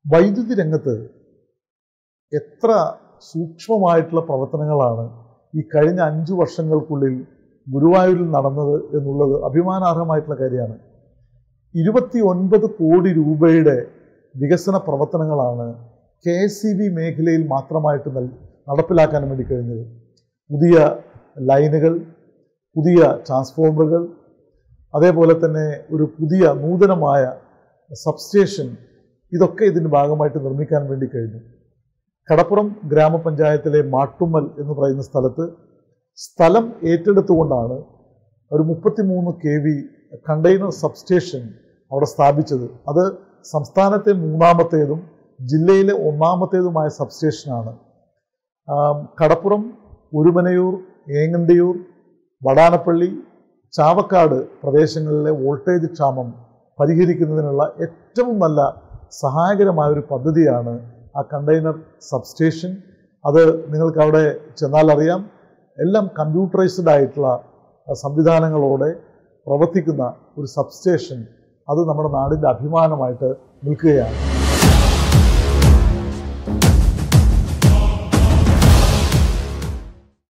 വൈദ്യുതി രംഗത്ത് എത്ര സൂക്ഷ്മമായിട്ടുള്ള പ്രവർത്തനങ്ങളാണ് ഈ കഴിഞ്ഞ അഞ്ചു വർഷങ്ങൾക്കുള്ളിൽ ഗുരുവായൂരിൽ നടന്നത് എന്നുള്ളത് അഭിമാനാർഹമായിട്ടുള്ള കാര്യമാണ് ഇരുപത്തി ഒൻപത് കോടി രൂപയുടെ വികസന പ്രവർത്തനങ്ങളാണ് കെ എസ് സി ബി മേഖലയിൽ മാത്രമായിട്ട് നൽ നടപ്പിലാക്കാൻ വേണ്ടി കഴിഞ്ഞത് പുതിയ ലൈനുകൾ പുതിയ ട്രാൻസ്ഫോമറുകൾ അതേപോലെ തന്നെ ഒരു പുതിയ നൂതനമായ സബ്സ്റ്റേഷൻ ഇതൊക്കെ ഇതിൻ്റെ ഭാഗമായിട്ട് നിർമ്മിക്കാൻ വേണ്ടി കഴിഞ്ഞു കടപ്പുറം ഗ്രാമപഞ്ചായത്തിലെ മാട്ടുമ്മൽ എന്ന് പറയുന്ന സ്ഥലത്ത് സ്ഥലം ഏറ്റെടുത്തുകൊണ്ടാണ് ഒരു മുപ്പത്തിമൂന്ന് കെ വി കണ്ടെയ്നർ സബ്സ്റ്റേഷൻ അവിടെ സ്ഥാപിച്ചത് അത് സംസ്ഥാനത്തെ മൂന്നാമത്തേതും ജില്ലയിലെ ഒന്നാമത്തേതുമായ സബ്സ്റ്റേഷനാണ് ആം, കടപ്പുറം ഒരുമനയൂർ ഏങ്ങണ്ടിയൂർ വടാനപ്പള്ളി ചാവക്കാട് പ്രദേശങ്ങളിലെ വോൾട്ടേജ് ക്ഷാമം പരിഹരിക്കുന്നതിനുള്ള ഏറ്റവും നല്ല സഹായകരമായ ഒരു പദ്ധതിയാണ് ആ കണ്ടെയ്നർ സബ്സ്റ്റേഷൻ അത് നിങ്ങൾക്ക് അവിടെ ചെന്നാൽ അറിയാം എല്ലാം കമ്പ്യൂട്ടറൈസ്ഡ് ആയിട്ടുള്ള അഹ്, സംവിധാനങ്ങളോടെ പ്രവർത്തിക്കുന്ന ഒരു സബ്സ്റ്റേഷൻ അത് നമ്മുടെ നാടിൻ്റെ അഭിമാനമായിട്ട് നിൽക്കുകയാണ്